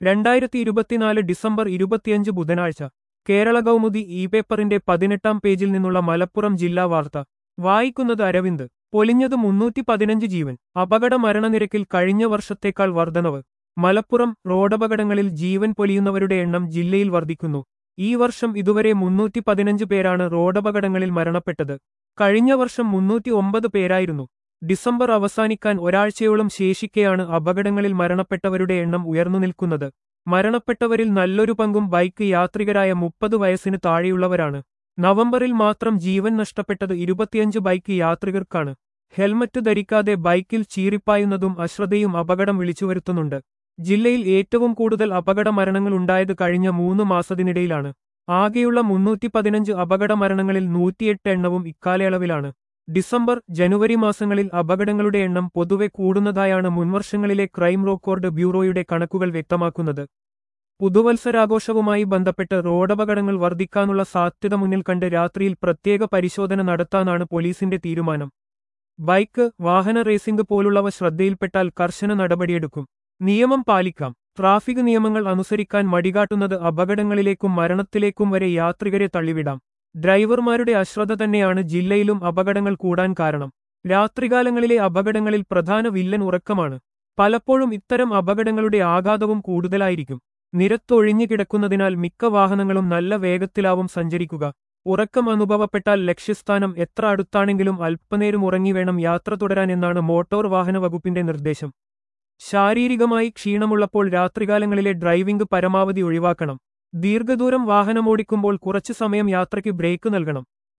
രണ്ടായിരത്തി ഇരുപത്തിനാല് ഡിസംബർ ഇരുപത്തിയഞ്ച് ബുധനാഴ്ച കേരള കൗമുദി ഇ പേപ്പറിന്റെ പതിനെട്ടാം പേജിൽ നിന്നുള്ള മലപ്പുറം ജില്ലാ വാർത്ത വായിക്കുന്നത് അരവിന്ദ് പൊലിഞ്ഞത് മുന്നൂറ്റി പതിനഞ്ച് ജീവൻ അപകട മരണനിരക്കിൽ കഴിഞ്ഞ വർഷത്തേക്കാൾ വർധനവ് മലപ്പുറം റോഡപകടങ്ങളിൽ ജീവൻ പൊലിയുന്നവരുടെ എണ്ണം ജില്ലയിൽ വർദ്ധിക്കുന്നു ഈ വർഷം ഇതുവരെ മുന്നൂറ്റി പതിനഞ്ച് പേരാണ് റോഡപകടങ്ങളിൽ മരണപ്പെട്ടത് കഴിഞ്ഞ വർഷം മുന്നൂറ്റി ഒമ്പത് പേരായിരുന്നു ഡിസംബർ അവസാനിക്കാൻ ഒരാഴ്ചയോളം ശേഷിക്കെയാണ് അപകടങ്ങളിൽ മരണപ്പെട്ടവരുടെ എണ്ണം ഉയർന്നു നിൽക്കുന്നത് മരണപ്പെട്ടവരിൽ നല്ലൊരു പങ്കും ബൈക്ക് യാത്രികരായ മുപ്പത് വയസ്സിന് താഴെയുള്ളവരാണ് നവംബറിൽ മാത്രം ജീവൻ നഷ്ടപ്പെട്ടത് ഇരുപത്തിയഞ്ച് ബൈക്ക് യാത്രികർക്കാണ് ഹെൽമറ്റ് ധരിക്കാതെ ബൈക്കിൽ ചീറിപ്പായുന്നതും അശ്രദ്ധയും അപകടം വിളിച്ചുവരുത്തുന്നുണ്ട് ജില്ലയിൽ ഏറ്റവും കൂടുതൽ അപകട മരണങ്ങൾ ഉണ്ടായത് കഴിഞ്ഞ മൂന്ന് മാസത്തിനിടയിലാണ് ആകെയുള്ള മുന്നൂറ്റി പതിനഞ്ച് അപകട മരണങ്ങളിൽ നൂറ്റിയെട്ട് എണ്ണവും ഇക്കാലയളവിലാണ് ഡിസംബർ ജനുവരി മാസങ്ങളിൽ അപകടങ്ങളുടെ എണ്ണം പൊതുവെ കൂടുന്നതായാണ് മുൻവർഷങ്ങളിലെ ക്രൈം റെക്കോർഡ് ബ്യൂറോയുടെ കണക്കുകൾ വ്യക്തമാക്കുന്നത് പുതുവത്സരാഘോഷവുമായി ബന്ധപ്പെട്ട് റോഡപകടങ്ങൾ വർദ്ധിക്കാനുള്ള സാധ്യത മുന്നിൽ കണ്ട് രാത്രിയിൽ പ്രത്യേക പരിശോധന നടത്താനാണ് പോലീസിന്റെ തീരുമാനം ബൈക്ക് വാഹന റേസിംഗ് പോലുള്ളവ ശ്രദ്ധയിൽപ്പെട്ടാൽ കർശന നടപടിയെടുക്കും നിയമം പാലിക്കാം ട്രാഫിക് നിയമങ്ങൾ അനുസരിക്കാൻ മടികാട്ടുന്നത് അപകടങ്ങളിലേക്കും മരണത്തിലേക്കും വരെ യാത്രികരെ തള്ളിവിടാം ഡ്രൈവർമാരുടെ അശ്രദ്ധ തന്നെയാണ് ജില്ലയിലും അപകടങ്ങൾ കൂടാൻ കാരണം രാത്രികാലങ്ങളിലെ അപകടങ്ങളിൽ പ്രധാന വില്ലൻ ഉറക്കമാണ് പലപ്പോഴും ഇത്തരം അപകടങ്ങളുടെ ആഘാതവും കൂടുതലായിരിക്കും നിരത്തൊഴിഞ്ഞു കിടക്കുന്നതിനാൽ മിക്ക വാഹനങ്ങളും നല്ല വേഗത്തിലാവും സഞ്ചരിക്കുക ഉറക്കം അനുഭവപ്പെട്ടാൽ ലക്ഷ്യസ്ഥാനം എത്ര അടുത്താണെങ്കിലും അല്പനേരം ഉറങ്ങി വേണം യാത്ര തുടരാൻ എന്നാണ് മോട്ടോർ വാഹന വകുപ്പിന്റെ നിർദ്ദേശം ശാരീരികമായി ക്ഷീണമുള്ളപ്പോൾ രാത്രികാലങ്ങളിലെ ഡ്രൈവിംഗ് പരമാവധി ഒഴിവാക്കണം ദീർഘദൂരം വാഹനമോടിക്കുമ്പോൾ കുറച്ചു സമയം യാത്രയ്ക്ക് ബ്രേക്ക് നൽകണം